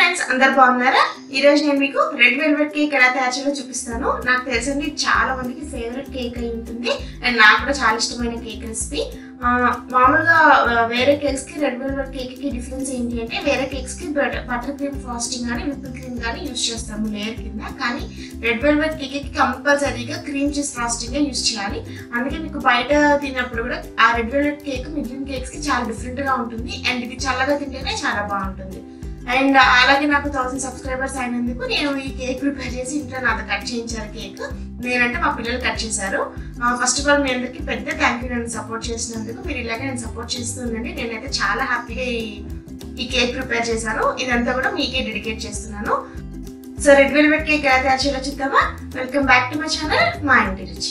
friends అందరు బాగున్నారా ఈ రోజు నేను మీకు రెడ్ వెల్వెట్ కేక్ ఎలా తయారు చేయాలో చూపిస్తాను నాకు తెలిసింది చాలా మందికి ఫేవరెట్ కేక్ అయి ఉంటుంది అండ్ నాకు కూడా చాలా ఇష్టమైన కేక్ రెసిపీ మామూలుగా ఆ, వేరే కేక్స్ కి రెడ్ వెల్వెట్ కేక్ కి డిఫరెన్స్ ఏంటి అంటే వేరే కేక్స్ కి బటర్ క్రీమ్ ఫ్రాస్టింగ్ కానీ విప్ క్రీమ్ కానీ యూస్ చేస్తాము లేయర్ కింద కానీ రెడ్ వెల్వెట్ కేక్ కి కంపల్సరీగా క్రీమ్ చీజ్ ఫ్రాస్టింగ్ యూస్ చేయాలి అందుకే మీకు బయట తిన్నప్పుడు కూడా ఆ రెడ్ వెల్వెట్ కేక్ మిగిలిన కేక్స్ కి చాలా డిఫరెంట్ గా ఉంటుంది అండ్ ఇది చల్లగా తింటేనే చాలా బాగుంటుంది అండ్ అలాగే నాకు థౌసండ్ సబ్స్క్రైబర్స్ అయినందుకు నేను ఈ కేక్ ప్రిపేర్ చేసి ఇంట్లో నాతో కట్ చేయించారు కేక్ నేనంటే మా పిల్లలు కట్ చేశారు ఫస్ట్ ఆఫ్ ఆల్ మీ అందరికీ పెద్ద థ్యాంక్ యూ నన్ను సపోర్ట్ చేసినందుకు మీరు ఇలాగే నేను సపోర్ట్ చేస్తుండండి నేనైతే చాలా హ్యాపీగా ఈ ఈ కేక్ ప్రిపేర్ చేశాను ఇదంతా కూడా మీకే డెడికేట్ చేస్తున్నాను సో రెడ్ వెల్వెట్ కేక్ ఎలా తయారు చేయాలో చూద్దామా welcome back to my channel మా ఇంటి రుచి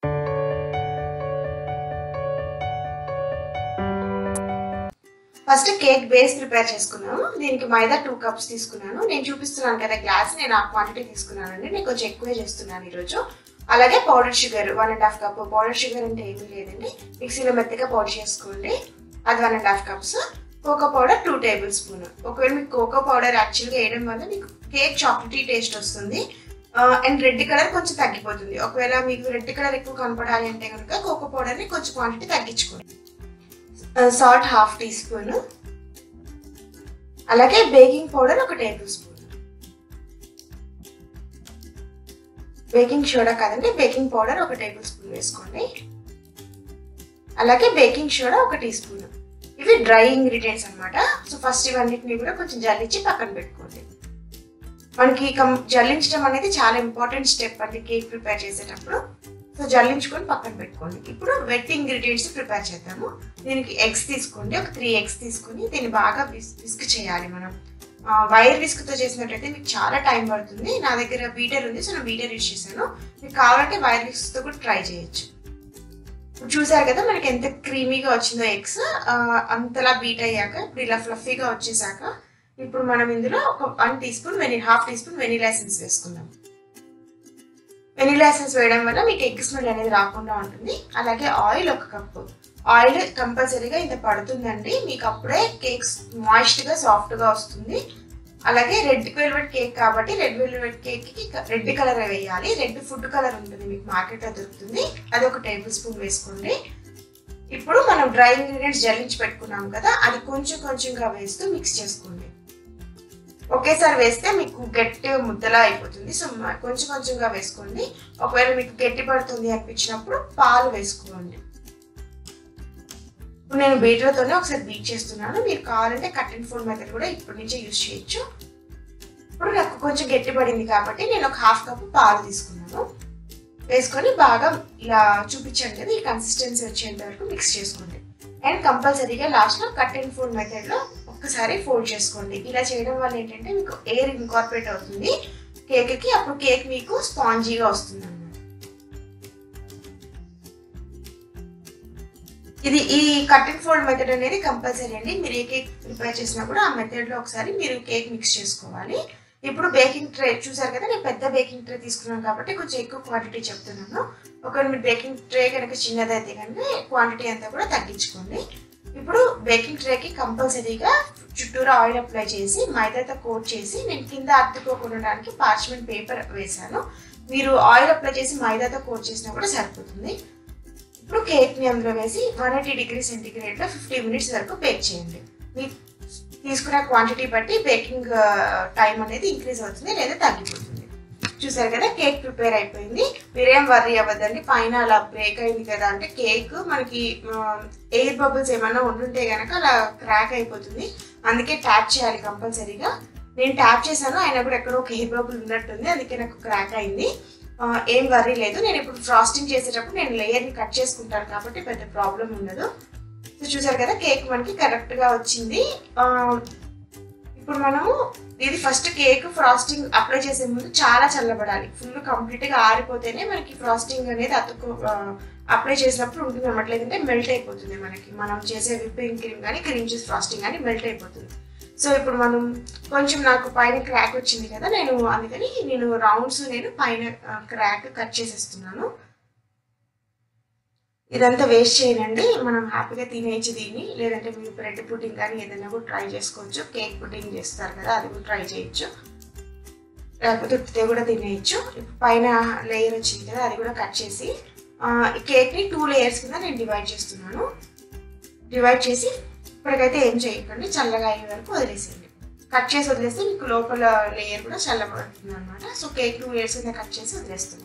ఫస్ట్ కేక్ బేస్ ప్రిపేర్ చేసుకున్నాను దీనికి మైదా టూ కప్స్ తీసుకున్నాను నేను చూపిస్తున్నాను కదా గ్లాస్ నేను ఆ క్వాంటిటీ తీసుకున్నానండి నేను కొంచెం ఎక్కువే చేస్తున్నాను ఈరోజు అలాగే powder sugar one and half cup powder sugar అంటే ఏమీ లేదండి మిక్సీలో మెత్తగా పౌడర్ చేసుకోండి అది one and half cups cocoa powder two tablespoon ఒకవేళ మీకు కోకో పౌడర్ యాక్చువల్గా వేయడం వల్ల మీకు కేక్ చాక్లెటీ టేస్ట్ వస్తుంది అండ్ రెడ్ కలర్ కొంచెం తగ్గిపోతుంది ఒకవేళ మీకు రెడ్ కలర్ ఎక్కువ కనపడాలి అంటే కనుక కోకో పౌడర్ని కొంచెం క్వాంటిటీ తగ్గించుకోండి సాల్ట్ హాఫ్ టీ స్పూన్ అలాగే బేకింగ్ పౌడర్ ఒక టేబుల్ స్పూన్ బేకింగ్ సోడా కాదండి బేకింగ్ పౌడర్ ఒక టేబుల్ స్పూన్ వేసుకోండి అలాగే బేకింగ్ సోడా ఒక టీ స్పూన్ ఇవి డ్రై ఇంగ్రీడియంట్స్ అనమాట సో ఫస్ట్ ఇవన్నిటిని కూడా కొంచెం జల్లించి పక్కన పెట్టుకోండి మనకి కం జల్లించడం అనేది చాలా ఇంపార్టెంట్ స్టెప్ అండి కేక్ ప్రిపేర్ చేసేటప్పుడు సో జల్లించుకొని పక్కన పెట్టుకోండి ఇప్పుడు వెట్ ఇంగ్రీడియంట్స్ ప్రిపేర్ చేద్దాము దీనికి ఎగ్స్ తీసుకోండి ఒక త్రీ ఎగ్స్ తీసుకొని దీన్ని బాగా విస్క్ చేయాలి మనం వైర్ విస్క్తో చేసినట్టయితే మీకు చాలా టైం పడుతుంది నా దగ్గర బీటర్ ఉంది సో నేను బీటర్ యూజ్ చేశాను మీకు కావాలంటే వైర్ విస్క్తో కూడా ట్రై చేయొచ్చు ఇప్పుడు చూసారు కదా మనకి ఎంత క్రీమీగా వచ్చిందో ఎగ్స్ అంతలా బీట్ అయ్యాక ఇప్పుడు ఇలా ఫ్లఫీగా వచ్చేసాక ఇప్పుడు మనం ఇందులో ఒక వన్ టీ స్పూన్ వెనీ half teaspoon vanilla essence వేసుకుందాం వెనీలా ఎసెన్స్ వేయడం వల్ల మీకు ఎగ్ స్మెల్ అనేది రాకుండా ఉంటుంది అలాగే ఆయిల్ ఒక కప్పు ఆయిల్ కంపల్సరీగా ఇంత పడుతుందండి మీకు అప్పుడే కేక్స్ మాయిస్ట్గా సాఫ్ట్గా వస్తుంది అలాగే రెడ్ వెల్వెట్ కేక్ కాబట్టి రెడ్ వెల్వెట్ కేక్కి రెడ్ కలర్ వేయాలి రెడ్ ఫుడ్ కలర్ ఉంటుంది మీకు మార్కెట్లో దొరుకుతుంది అది ఒక టేబుల్ స్పూన్ వేసుకోండి ఇప్పుడు మనం డ్రై ఇంగ్రీడియంట్స్ జల్లించి పెట్టుకున్నాం కదా అది కొంచెం కొంచెంగా వేస్తూ మిక్స్ చేసుకోండి ఒకేసారి వేస్తే మీకు గట్టి ముద్దలా అయిపోతుంది సో కొంచెం కొంచెంగా వేసుకోండి ఒకవేళ మీకు గట్టి పడుతుంది అనిపించినప్పుడు పాలు వేసుకోండి ఇప్పుడు నేను బీటర్తోనే ఒకసారి బీట్ చేస్తున్నాను మీరు కావాలంటే కట్ అండ్ ఫోల్డ్ మెథడ్ కూడా ఇప్పటి నుంచే యూస్ చేయొచ్చు ఇప్పుడు నాకు కొంచెం గట్టి పడింది కాబట్టి నేను ఒక హాఫ్ కప్ పాలు తీసుకున్నాను వేసుకొని బాగా ఇలా చూపించాను కదా ఈ కన్సిస్టెన్సీ వచ్చేంత వరకు మిక్స్ చేసుకోండి అండ్ కంపల్సరీగా లాస్ట్లో కట్ అండ్ ఫోల్డ్ మెథడ్లో ఒక్కసారి ఫోల్డ్ చేసుకోండి ఇలా చేయడం వల్ల ఏంటంటే మీకు ఎయిర్ ఇన్కార్పొరేట్ అవుతుంది కేక్కి అప్పుడు కేక్ మీకు స్పాంజీగా వస్తుంది అన్నమాట ఇది ఈ కట్ అండ్ ఫోల్డ్ మెథడ్ అనేది కంపల్సరీ అండి మీరు ఏ కేక్ ప్రిపేర్ చేసినా కూడా ఆ మెథడ్లో ఒకసారి మీరు కేక్ మిక్స్ చేసుకోవాలి ఇప్పుడు బేకింగ్ ట్రే చూసారు కదా నేను పెద్ద బేకింగ్ ట్రే తీసుకున్నాను కాబట్టి కొంచెం ఎక్కువ క్వాంటిటీ చెప్తున్నాను ఒకవేళ మీరు బేకింగ్ ట్రే కనుక చిన్నదైతే కనుక క్వాంటిటీ అంతా కూడా తగ్గించుకోండి ఇప్పుడు బేకింగ్ ట్రేకి కంపల్సరీగా చుట్టూరా ఆయిల్ అప్లై చేసి మైదాతో కోట్ చేసి నేను కింద అద్దుకోకుండా పార్చ్మెంట్ పేపర్ వేశాను మీరు ఆయిల్ అప్లై చేసి మైదాతో కోట్ చేసినా కూడా సరిపోతుంది ఇప్పుడు కేక్ని అందులో వేసి వన్ ఎయిటీ డిగ్రీ సెంటిగ్రేడ్లో ఫిఫ్టీ మినిట్స్ వరకు బేక్ చేయండి మీ తీసుకునే క్వాంటిటీ బట్టి బేకింగ్ టైం అనేది ఇంక్రీజ్ అవుతుంది లేదా తగ్గిపోతుంది చూసారు కదా కేక్ ప్రిపేర్ అయిపోయింది మీరేం వర్రీ అవ్వద్దండి పైన అలా బ్రేక్ అయింది కదా అంటే కేక్ మనకి ఎయిర్ బబుల్స్ ఏమైనా ఉండుంటే కనుక అలా క్రాక్ అయిపోతుంది అందుకే ట్యాప్ చేయాలి కంపల్సరీగా నేను ట్యాప్ చేశాను అయినా కూడా ఎక్కడో ఒక ఎయిర్ బబుల్ ఉన్నట్టుంది అందుకే నాకు క్రాక్ అయింది ఏం వర్రీ లేదు నేను ఇప్పుడు ఫ్రాస్టింగ్ చేసేటప్పుడు నేను లేయర్ని కట్ చేసుకుంటాను కాబట్టి పెద్ద ప్రాబ్లం ఉండదు సో చూసారు కదా కేక్ మనకి కరెక్ట్గా వచ్చింది ఇప్పుడు మనము ఇది ఫస్ట్ కేక్ ఫ్రాస్టింగ్ అప్లై చేసే ముందు చాలా చల్లబడాలి ఫుల్ కంప్లీట్గా ఆరిపోతేనే మనకి ఫ్రాస్టింగ్ అనేది అతుకు అప్లై చేసినప్పుడు ఉంటుంది అనమాట లేదంటే మెల్ట్ అయిపోతుంది మనకి మనం చేసే విప్పింగ్ క్రీమ్ కానీ క్రీమ్ చీజ్ ఫ్రాస్టింగ్ కానీ మెల్ట్ అయిపోతుంది సో ఇప్పుడు మనం కొంచెం నాకు పైన క్రాక్ వచ్చింది కదా నేను అందుకని నేను రౌండ్స్ నేను పైన క్రాక్ కట్ చేసేస్తున్నాను ఇదంతా వేస్ట్ చేయనండి మనం హ్యాపీగా తినేయచ్చు దీన్ని లేదంటే మీరు బ్రెడ్ పుడ్డింగ్ కానీ ఏదైనా కూడా ట్రై చేసుకోవచ్చు కేక్ పుడ్డింగ్ చేస్తారు కదా అది కూడా ట్రై చేయొచ్చు లేకపోతే ఉత్తితే కూడా తినేయచ్చు ఇప్పుడు పైన లేయర్ వచ్చింది కదా అది కూడా కట్ చేసి ఆ, ఈ కేక్ని టూ లేయర్స్ కింద నేను డివైడ్ చేస్తున్నాను డివైడ్ చేసి ఇప్పటికైతే ఏం చేయకండి చల్లగా అయ్యే వరకు వదిలేసేయండి కట్ చేసి వదిలేస్తే మీకు లోపల లేయర్ కూడా చల్లబడుతుంది అనమాట సో కేక్ టూ లేయర్స్ కింద కట్ చేసి వదిలేస్తున్నాను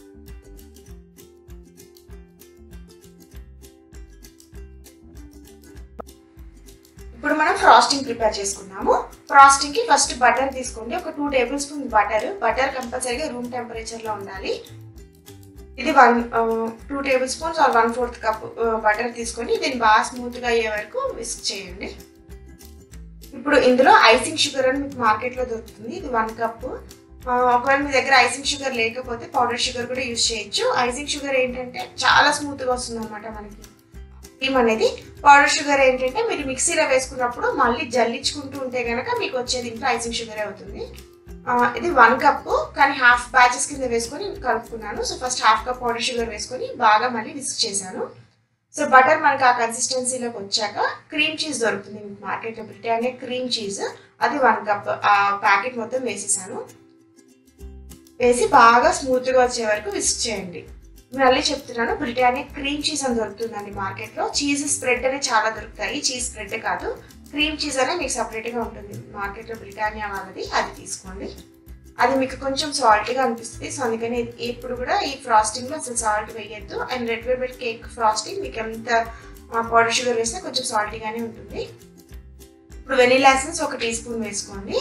ఇప్పుడు మనం ఫ్రాస్టింగ్ ప్రిపేర్ చేసుకుందాము ఫ్రాస్టింగ్ కి ఫస్ట్ బటర్ తీసుకోండి ఒక two tablespoon butter butter కంపల్సరీగా రూమ్ టెంపరేచర్ లో ఉండాలి ఇది one two tablespoons or one fourth cup butter తీసుకొని దీన్ని బాగా స్మూత్ గా అయ్యే వరకు విస్క్ చేయండి ఇప్పుడు ఇందులో ఐసింగ్ షుగర్ అని మీకు మార్కెట్ లో దొరుకుతుంది ఇది వన్ కప్ ఒకవేళ మీ దగ్గర ఐసింగ్ షుగర్ లేకపోతే పౌడర్ షుగర్ కూడా యూజ్ చేయొచ్చు ఐసింగ్ షుగర్ ఏంటంటే చాలా స్మూత్ గా వస్తుంది అనమాట మనకి క్రీమ్ అనేది పౌడర్ షుగర్ ఏంటంటే మీరు మిక్సీలో వేసుకున్నప్పుడు మళ్ళీ జల్లించుకుంటూ ఉంటే కనుక మీకు వచ్చేది ఇంట్లో ఐసింగ్ షుగర్ అవుతుంది ఆ, ఇది వన్ కప్ కానీ హాఫ్ బ్యాచెస్ కింద వేసుకొని కలుపుకున్నాను so first half cup powder sugar వేసుకొని బాగా మళ్ళీ విస్క్ చేశాను సో బటర్ మనకి ఆ కన్సిస్టెన్సీలోకి వచ్చాక క్రీమ్ చీజ్ దొరుకుతుంది మీకు మార్కెట్లో బ్రిటానియా క్రీమ్ చీజ్ అది వన్ కప్ ఆ ప్యాకెట్ మొత్తం వేసేసాను వేసి బాగా స్మూత్గా వచ్చే వరకు విస్క్ చేయండి మళ్ళీ చెప్తున్నాను బ్రిటానియా క్రీమ్ చీజ్ అని దొరుకుతుందండి మార్కెట్లో చీజ్ స్ప్రెడ్ అని చాలా దొరుకుతాయి చీజ్ స్ప్రెడ్ కాదు క్రీమ్ చీజ్ అనే మీకు సపరేట్గా ఉంటుంది మార్కెట్లో బ్రిటానియా వాళ్ళది అది తీసుకోండి అది మీకు కొంచెం సాల్ట్గా అనిపిస్తుంది సో అందుకని ఇప్పుడు కూడా ఈ ఫ్రాస్టింగ్లో అసలు సాల్ట్ వేయద్దు and red velvet cake frosting మీకు ఎంత పౌడర్ షుగర్ వేసినా కొంచెం సాల్టీగానే ఉంటుంది ఇప్పుడు వెనీలా ఎసెన్స్ ఒక టీ స్పూన్ వేసుకోండి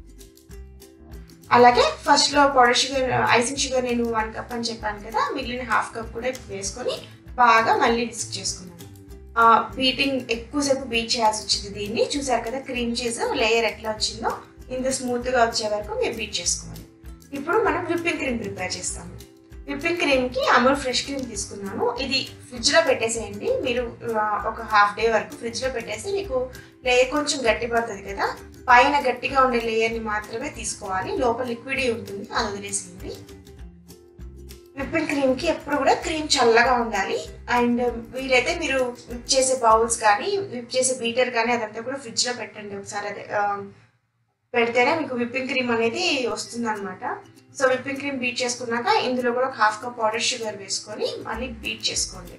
అలాగే ఫస్ట్లో పౌడర్ షుగర్ ఐసింగ్ షుగర్ నేను వన్ కప్ అని చెప్పాను కదా మిగిలిన హాఫ్ కప్ కూడా ఇప్పుడు వేసుకొని బాగా మళ్ళీ విస్క్ చేసుకున్నాను బీటింగ్ ఎక్కువసేపు బీట్ చేయాల్సి వచ్చింది దీన్ని చూసారు కదా క్రీమ్ చీజ్ లేయర్ ఎట్లా వచ్చిందో ఇంత స్మూత్గా వచ్చే వరకు మీరు బీట్ చేసుకోవాలి ఇప్పుడు మనం విప్పింగ్ క్రీమ్ ప్రిపేర్ చేస్తాము విప్పింగ్ క్రీమ్కి అమూల్ ఫ్రెష్ క్రీమ్ తీసుకున్నాను ఇది ఫ్రిడ్జ్లో పెట్టేసేయండి మీరు ఆ, ఒక హాఫ్ డే వరకు ఫ్రిడ్జ్లో పెట్టేస్తే మీకు లేయర్ కొంచెం గట్టి పడుతుంది కదా పైన గట్టిగా ఉండే లేయర్ని మాత్రమే తీసుకోవాలి లోపల లిక్విడ్ ఉంటుంది అది వదిలేసేయండి విప్పింగ్ క్రీమ్కి ఎప్పుడు కూడా క్రీమ్ చల్లగా ఉండాలి అండ్ వీలైతే మీరు విప్ చేసే బౌల్స్ కానీ విప్ చేసే బీటర్ కానీ అదంతా కూడా ఫ్రిడ్జ్లో పెట్టండి ఒకసారి అదే ఆ, పెడితేనే మీకు విప్పింగ్ క్రీమ్ అనేది వస్తుంది అనమాట సో విప్పింగ్ క్రీమ్ బీట్ చేసుకున్నాక ఇందులో కూడా ఒక హాఫ్ కప్ పౌడర్ షుగర్ వేసుకొని మళ్ళీ బీట్ చేసుకోండి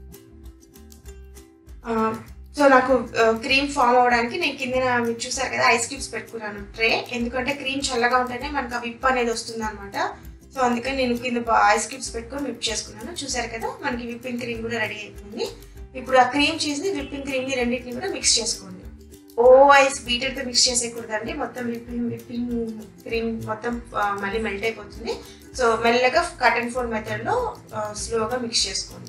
ఆ, సో నాకు క్రీమ్ ఫామ్ అవడానికి నేను కింద మీరు చూసారు కదా ఐస్ క్యూబ్స్ పెట్టుకున్నాను ట్రే ఎందుకంటే క్రీమ్ చల్లగా ఉంటేనే మనకు ఆ విప్ అనేది వస్తుంది అనమాట సో అందుకని నేను కింద ఐస్ క్యూబ్స్ పెట్టుకొని విప్ చేసుకున్నాను చూసారు కదా మనకి విప్పింగ్ క్రీమ్ కూడా రెడీ అయిపోయింది ఇప్పుడు ఆ క్రీమ్ చీజ్ని విప్పింగ్ క్రీమ్ని రెండింటిని కూడా మిక్స్ చేసుకోండి ఓ ఐస్ బీటర్తో మిక్స్ చేసేయకూడదండి మొత్తం విప్పింగ్ విప్పింగ్ క్రీమ్ మొత్తం ఆ, మళ్ళీ మెల్ట్ అయిపోతుంది సో మెల్లగా కట్ అండ్ ఫోల్డ్ మెథడ్లో స్లోగా మిక్స్ చేసుకోండి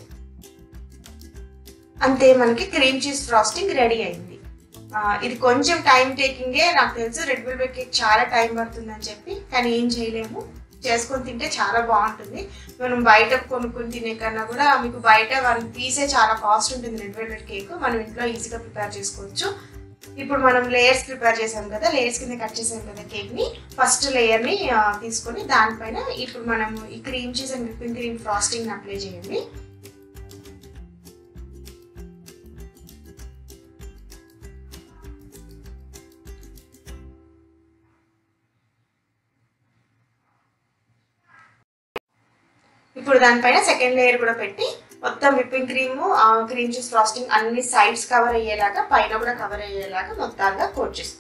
అంతే మనకి క్రీమ్ చీజ్ ఫ్రాస్టింగ్ రెడీ అయింది ఆ, ఇది కొంచెం టైం టేకింగే నాకు తెలుసు రెడ్ వెల్వెట్ కేక్ చాలా టైం పడుతుందని చెప్పి కానీ ఏం చేయలేము చేసుకొని తింటే చాలా బాగుంటుంది మనం బయట కొనుక్కొని తినే కన్నా కూడా మీకు బయట వన్ పీసే చాలా కాస్ట్ ఉంటుంది రెడ్ వెల్వెట్ కేక్ మనం ఇంట్లో ఈజీగా ప్రిపేర్ చేసుకోవచ్చు ఇప్పుడు మనం లేయర్స్ ప్రిపేర్ చేసాం కదా లేయర్స్ కింద కట్ చేసాం కదా కేక్ ని ఫస్ట్ లేయర్ ని ఆ, తీసుకొని దానిపైన ఇప్పుడు మనం ఈ cream cheese and whipping cream frosting apply చేయండి ఇప్పుడు దానిపైన సెకండ్ లేయర్ కూడా పెట్టి మొత్తం whipping cream cream cheese frosting అన్ని సైడ్స్ కవర్ అయ్యేలాగా పైన కూడా కవర్ అయ్యేలాగా మొత్తాలుగా కోట్ చేస్తాం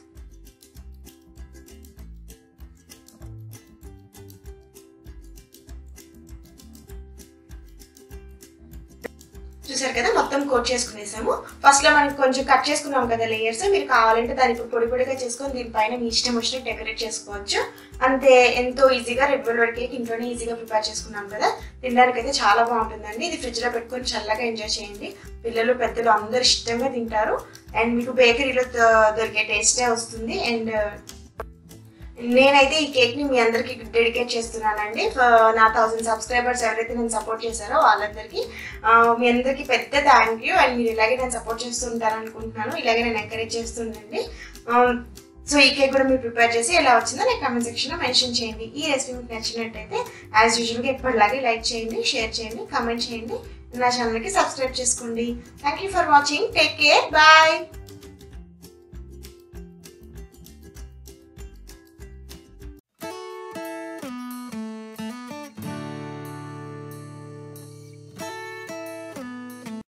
చూసారు కదా మొత్తం కోట్ చేసుకునేసాము ఫస్ట్ లో మనకి కొంచెం కట్ చేసుకున్నాం కదా లేయర్స్ మీరు కావాలంటే దాన్ని ఇప్పుడు పొడి పొడిగా చేసుకొని దీనిపైన మీ ఇష్టం వచ్చినట్టు డెకరేట్ చేసుకోవచ్చు అంతే ఎంతో ఈజీగా రెడ్ వెల్వెట్ కేక్ ఇంట్లోనే ఈజీగా ప్రిపేర్ చేసుకున్నాం కదా తినడానికి అయితే చాలా బాగుంటుందండి ఇది ఫ్రిడ్జ్ లో పెట్టుకొని చల్లగా ఎంజాయ్ చేయండి పిల్లలు పెద్దలు అందరు ఇష్టంగా తింటారు అండ్ మీకు బేకరీలో దొ- దొరికే టేస్టే వస్తుంది అండ్ నేనైతే ఈ కేక్ ని మీ అందరికి డెడికేట్ చేస్తున్నానండి ఫ- నా థౌసండ్ సబ్స్క్రైబర్స్ ఎవరైతే నేను సపోర్ట్ చేశారో వాళ్ళందరికీ ఆ, మీ అందరికీ పెద్ద థ్యాంక్ యూ అండ్ మీరు ఇలాగే నేను సపోర్ట్ చేస్తుంటారు అనుకుంటున్నాను ఇలాగే నేను ఎంకరేజ్ చేస్తుండండి సో ఈ కేక్ కూడా మీరు ప్రిపేర్ చేసి ఎలా వచ్చిందో నాకు కామెంట్ సెక్షన్లో మెన్షన్ చేయండి ఈ రెసిపీ మీకు నచ్చినట్టయితే యాజ్ యూజువల్గా ఎప్పటిలాగే లైక్ చేయండి షేర్ చేయండి కామెంట్ చేయండి నా ఛానల్కి సబ్స్క్రైబ్ చేసుకోండి thank you for watching take care bye